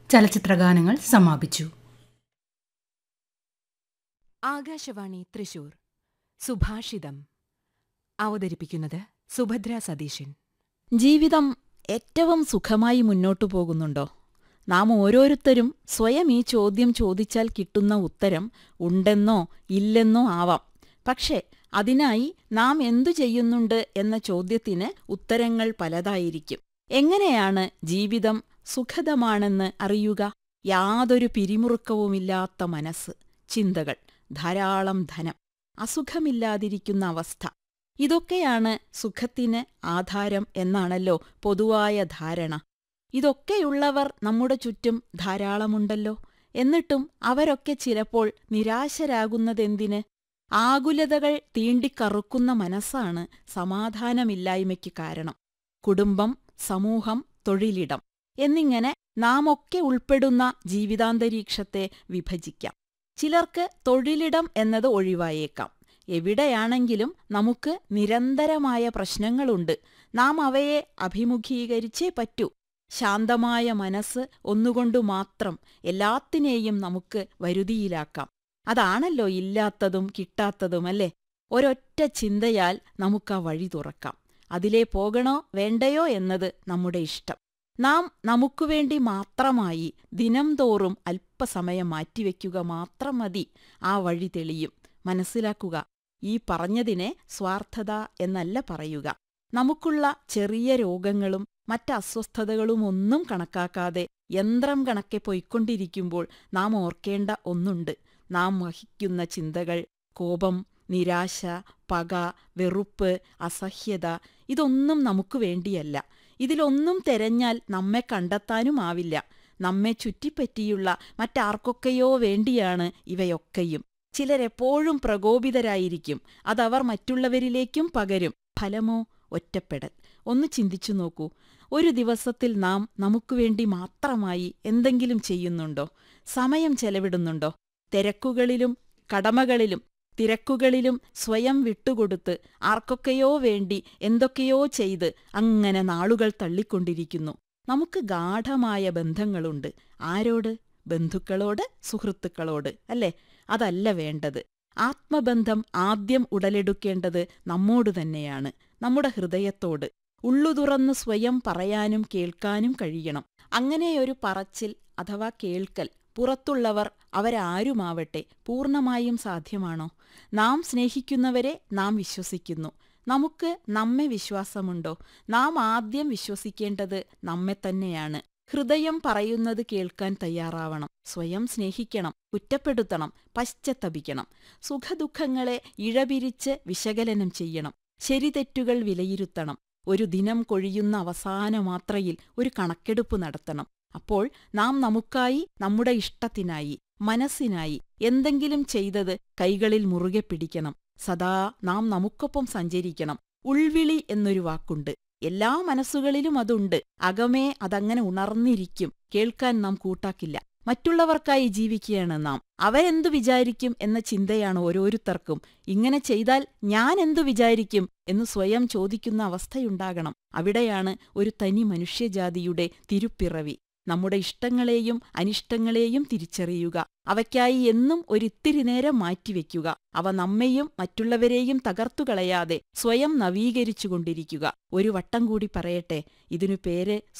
ചലച്ചിത്രഗാനങ്ങൾ സമാപിച്ചു ആകാശവാണി തൃശൂർ സുഭാഷിതം അവതരിപ്പിക്കുന്നത് സുഭദ്ര സതീശൻ ജീവിതം ഏറ്റവും സുഖമായി മുന്നോട്ടു പോകുന്നുണ്ടോ നാം ഓരോരുത്തരും സ്വയം ഈ ചോദ്യം ചോദിച്ചാൽ കിട്ടുന്ന ഉത്തരം ഉണ്ടെന്നോ ഇല്ലെന്നോ ആവാം പക്ഷേ അതിനായി നാം എന്തു ചെയ്യുന്നുണ്ട് എന്ന ചോദ്യത്തിന് ഉത്തരങ്ങൾ പലതായിരിക്കും എങ്ങനെയാണ് ജീവിതം സുഖദമാണെന്ന് അറിയുക യാതൊരു പിരിമുറുക്കവുമില്ലാത്ത മനസ്സ് ചിന്തകൾ ധാരാളം ധനം അസുഖമില്ലാതിരിക്കുന്ന അവസ്ഥ ഇതൊക്കെയാണ് സുഖത്തിന് ആധാരം എന്നാണല്ലോ പൊതുവായ ധാരണ ഇതൊക്കെയുള്ളവർ നമ്മുടെ ചുറ്റും ധാരാളമുണ്ടല്ലോ എന്നിട്ടും അവരൊക്കെ ചിലപ്പോൾ നിരാശരാകുന്നതെന്തിന് ആകുലതകൾ തീണ്ടിക്കറുക്കുന്ന മനസ്സാണ് സമാധാനമില്ലായ്മയ്ക്ക് കാരണം കുടുംബം സമൂഹം തൊഴിലിടം എന്നിങ്ങനെ നാമൊക്കെ ഉൾപ്പെടുന്ന ജീവിതാന്തരീക്ഷത്തെ വിഭജിക്കാം ചിലർക്ക് തൊഴിലിടം എന്നത് ഒഴിവായേക്കാം എവിടെയാണെങ്കിലും നമുക്ക് നിരന്തരമായ പ്രശ്നങ്ങളുണ്ട് നാം അവയെ അഭിമുഖീകരിച്ചേ പറ്റൂ ശാന്തമായ മനസ്സ് ഒന്നുകൊണ്ടു മാത്രം എല്ലാത്തിനെയും നമുക്ക് വരുതിയിലാക്കാം അതാണല്ലോ ഇല്ലാത്തതും കിട്ടാത്തതും അല്ലേ ഒരൊറ്റ ചിന്തയാൽ നമുക്കാ വഴി തുറക്കാം അതിലേ പോകണോ വേണ്ടയോ എന്നത് നമ്മുടെ ഇഷ്ടം നാം നമുക്കുവേണ്ടി മാത്രമായി ദിനം തോറും അല്പസമയം മാറ്റിവെക്കുക മാത്രം മതി ആ വഴി തെളിയും മനസ്സിലാക്കുക ഈ പറഞ്ഞതിനെ സ്വാർത്ഥത എന്നല്ല പറയുക നമുക്കുള്ള ചെറിയ രോഗങ്ങളും മറ്റ് അസ്വസ്ഥതകളുമൊന്നും കണക്കാക്കാതെ യന്ത്രം കണക്കെ പൊയ്ക്കൊണ്ടിരിക്കുമ്പോൾ നാം ഓർക്കേണ്ട ഒന്നുണ്ട് നാം വഹിക്കുന്ന ചിന്തകൾ കോപം നിരാശ പക വെറുപ്പ് അസഹ്യത ഇതൊന്നും നമുക്ക് വേണ്ടിയല്ല ഇതിലൊന്നും തെരഞ്ഞാൽ നമ്മെ കണ്ടെത്താനുമാവില്ല നമ്മെ ചുറ്റിപ്പറ്റിയുള്ള മറ്റാർക്കൊക്കെയോ വേണ്ടിയാണ് ഇവയൊക്കെയും ചിലരെപ്പോഴും പ്രകോപിതരായിരിക്കും അതവർ മറ്റുള്ളവരിലേക്കും പകരും ഫലമോ ഒറ്റപ്പെടൽ ഒന്ന് ചിന്തിച്ചു നോക്കൂ ഒരു ദിവസത്തിൽ നാം നമുക്കുവേണ്ടി മാത്രമായി എന്തെങ്കിലും ചെയ്യുന്നുണ്ടോ സമയം ചെലവിടുന്നുണ്ടോ തിരക്കുകളിലും കടമകളിലും തിരക്കുകളിലും സ്വയം വിട്ടുകൊടുത്ത് ആർക്കൊക്കെയോ വേണ്ടി എന്തൊക്കെയോ ചെയ്ത് അങ്ങനെ നാളുകൾ തള്ളിക്കൊണ്ടിരിക്കുന്നു നമുക്ക് ഗാഠമായ ബന്ധങ്ങളുണ്ട് ആരോട് ബന്ധുക്കളോട് സുഹൃത്തുക്കളോട് അല്ലേ അതല്ല വേണ്ടത് ആത്മബന്ധം ആദ്യം ഉടലെടുക്കേണ്ടത് നമ്മോട് തന്നെയാണ് നമ്മുടെ ഹൃദയത്തോട് ഉള്ളുതുറന്ന് സ്വയം പറയാനും കേൾക്കാനും കഴിയണം അങ്ങനെയൊരു പറച്ചിൽ അഥവാ കേൾക്കൽ പുറത്തുള്ളവർ അവരാരുമാവട്ടെ പൂർണ്ണമായും സാധ്യമാണോ നാം സ്നേഹിക്കുന്നവരെ നാം വിശ്വസിക്കുന്നു നമുക്ക് നമ്മെ വിശ്വാസമുണ്ടോ നാം ആദ്യം വിശ്വസിക്കേണ്ടത് നമ്മെ തന്നെയാണ് ഹൃദയം പറയുന്നത് കേൾക്കാൻ തയ്യാറാവണം സ്വയം സ്നേഹിക്കണം കുറ്റപ്പെടുത്തണം പശ്ചത്തപിക്കണം സുഖദുഃഖങ്ങളെ ഇഴപിരിച്ച് വിശകലനം ചെയ്യണം ശരിതെറ്റുകൾ വിലയിരുത്തണം ഒരു ദിനം കൊഴിയുന്ന അവസാന മാത്രയിൽ ഒരു കണക്കെടുപ്പ് നടത്തണം അപ്പോൾ നാം നമുക്കായി നമ്മുടെ ഇഷ്ടത്തിനായി മനസ്സിനായി എന്തെങ്കിലും ചെയ്തത് കൈകളിൽ മുറുകെ പിടിക്കണം സദാ നാം നമുക്കൊപ്പം സഞ്ചരിക്കണം ഉൾവിളി എന്നൊരു വാക്കുണ്ട് എല്ലാ മനസ്സുകളിലും അതുണ്ട് അകമേ അതങ്ങനെ ഉണർന്നിരിക്കും കേൾക്കാൻ നാം കൂട്ടാക്കില്ല മറ്റുള്ളവർക്കായി ജീവിക്കുകയാണ് നാം അവരെന്തു വിചാരിക്കും എന്ന ചിന്തയാണ് ഓരോരുത്തർക്കും ഇങ്ങനെ ചെയ്താൽ ഞാൻ എന്തു വിചാരിക്കും എന്ന് സ്വയം ചോദിക്കുന്ന അവസ്ഥയുണ്ടാകണം അവിടെയാണ് ഒരു തനി മനുഷ്യജാതിയുടെ തിരുപ്പിറവി നമ്മുടെ ഇഷ്ടങ്ങളെയും അനിഷ്ടങ്ങളെയും തിരിച്ചറിയുക അവയ്ക്കായി എന്നും ഒരിത്തിരി നേരം മാറ്റിവെക്കുക അവ നമ്മെയും മറ്റുള്ളവരെയും തകർത്തുകളയാതെ സ്വയം നവീകരിച്ചുകൊണ്ടിരിക്കുക ഒരു വട്ടം കൂടി പറയട്ടെ ഇതിനു പേര്